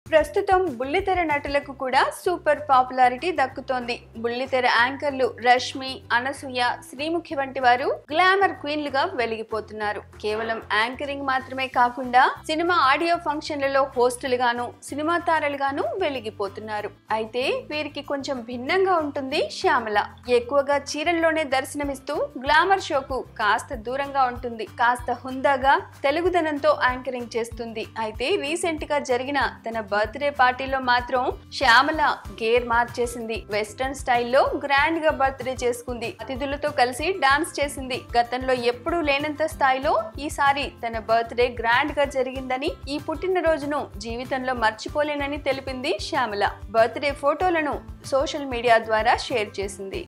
ప్రస్తుతం బుల్లితెర నటులకు కూడా సూపర్ పాపులారిటీ దక్కుతోంది బుల్లితెర యాంకర్లు రష్మి అనసూయ శ్రీముఖి వంటి వారు గ్లామర్ క్వీన్లుగా వెలిగిపోతున్నారు కేవలం యాంకరింగ్ మాత్రమే కాకుండా సినిమా ఆడియో ఫంక్షన్లలో హోస్టులుగాను సినిమా తారలుగాను వెలిగిపోతున్నారు అయితే వీరికి కొంచెం భిన్నంగా ఉంటుంది శ్యామల ఎక్కువగా చీరల్లోనే దర్శనమిస్తూ గ్లామర్ షోకు కాస్త దూరంగా ఉంటుంది కాస్త హుందాగా తెలుగుదనంతో యాంకరింగ్ చేస్తుంది అయితే రీసెంట్ గా జరిగిన తన బర్త్డే పార్టీలో మాత్రం శ్యామల గేర్ మార్చేసింది వెస్టర్న్ స్టైల్లో గ్రాండ్ గా బర్త్డే చేసుకుంది అతిథులతో కలిసి డాన్స్ చేసింది గతంలో ఎప్పుడూ లేనంత స్థాయిలో ఈసారి తన బర్త్డే గ్రాండ్ గా జరిగిందని ఈ పుట్టినరోజును జీవితంలో మర్చిపోలేనని తెలిపింది శ్యామల బర్త్డే ఫోటోలను సోషల్ మీడియా ద్వారా షేర్ చేసింది